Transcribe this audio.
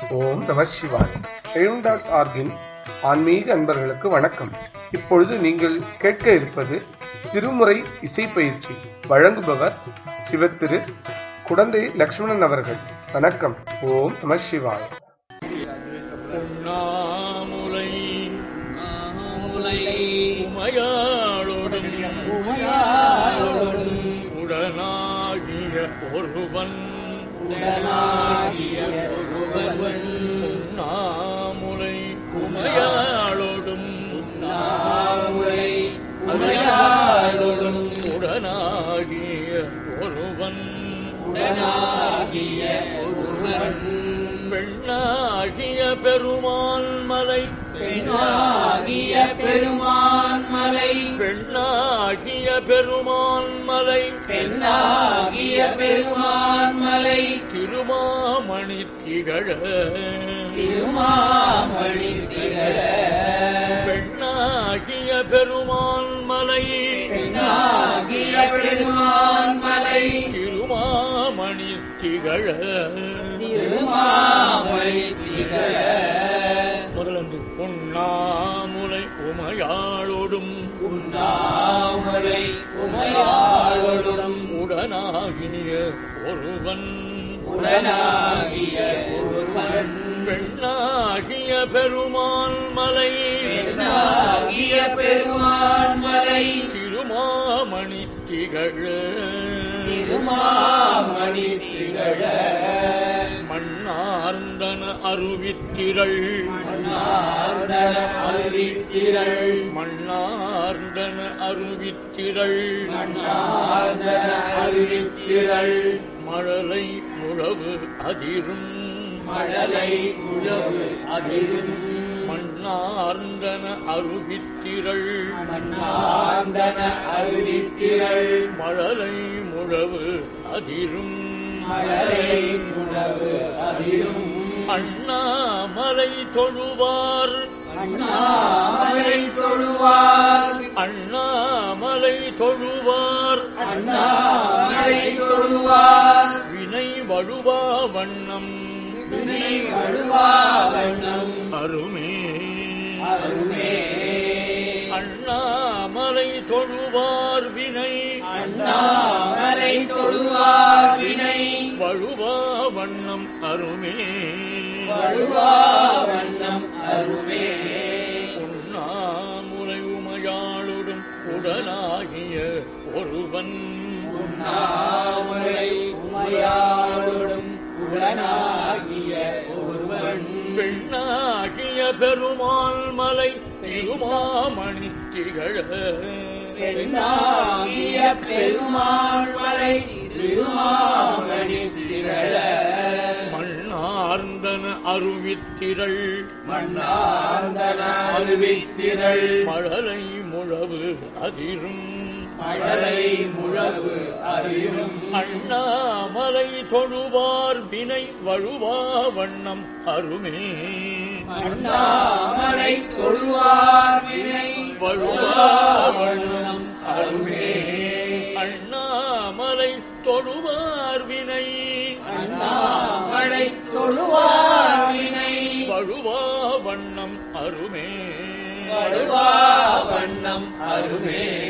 ஓம் நம சிவாய் எழும் டாட் ஆர்கின் ஆன்மீக அன்பர்களுக்கு வணக்கம் இப்பொழுது நீங்கள் கேட்க இருப்பது திருமுறை இசை பயிற்சி வழங்குபவர் சிவத்திரு குடந்தை லக்ஷ்மணன் அவர்கள் வணக்கம் ஓம் நம சிவாய் உண்ணாமுலை மாமுலை உமையாளோடும் உமையாளோடும் உடனாகிய ஒருவன் உடனாகிய ஒருவன் உண்ணாமுலை உமையாளோடும் மாமுலை உமையாளோடும் உடனாகிய ஒருவன் உடனாகிய ஒருவன் பெண்ணாகிய பெருமான் மலை பெண்ணாகிய பெருமான் மலை பெண்ணாகிய பெருமான் மலை பெண்ணாகிய பெருமான் மலை திருமாமணி திகழ திருமாமணி திகழ பெண்ணாகிய பெருமான் மலை பெண்ணாகிய பெருமான் மலை திருமாமணி திகழ திருமாமணி திகழ முதலந்து உண்ணாமுலை உமையாளோடும் உண்ணாமலை உமையாளோடும் உடனாகிய ஒருவன் உடனாகிய ஒருவன் பெண்ணாகிய பெருமான் மலை பெண்ணாகிய பெருமான் மலை திருமாமணி திகழ திருமாமணி திகழ மண்ணார்ந்தன அருவித்திரள் நாரண அருவித்திரள் மண்ணார்ந்தன அருவித்திரள் நாரண அருவித்திரள் மழலை முழவு அதிரும் மழலை உழவு அதிரும் மண்ணார்ந்தன அருவித்திரள் நாரண அருவித்திரள் மழலை முழவு அதிரும் மழலை உழவு அதிரும் அண்ணாமலை தொழுவார் அண்ணாமலை தொழுவார் அண்ணாமலை தொழுவார் அண்ணாமலை தொழுவார் வினை வழுவா வண்ணம் வினை வழுவா வண்ணம் அருமே அருமே அண்ணாமலை தொழுவார் வினை அண்ணாமலை தொழுவார் வினை வழுவா வண்ணம் அருமே வழுவா வண்ணம் அருமே உண்ணாமுலை உமையாளுடன் உடனாகிய ஒருவன் நாமலை உமையாளோடும் உடனாகிய ஒருவன் பெண்ணாகிய பெருமாள் மலை திருமாமணி திகழ பெண்ணாகிய பெருமாள் மலை திருமாமணி திரள மண்ணார்ந்தன அருவித்திரள் மண்ணாந்தன அருவித்திரள் மழலை முழவு அதிரும் மழலை முழவு அறிவும் அண்ணாமலை தொழுவார் வினை வழுவா வண்ணம் அருமே அண்ணாமலை தொழுவார் வினை வழுவா வண்ணம் அருமே அண்ணாமலை தொழுவார் வினை அண்ணாமலை தொழுவார் வினை வழுவா வண்ணம் அருமே வழுவா வண்ணம் அருமே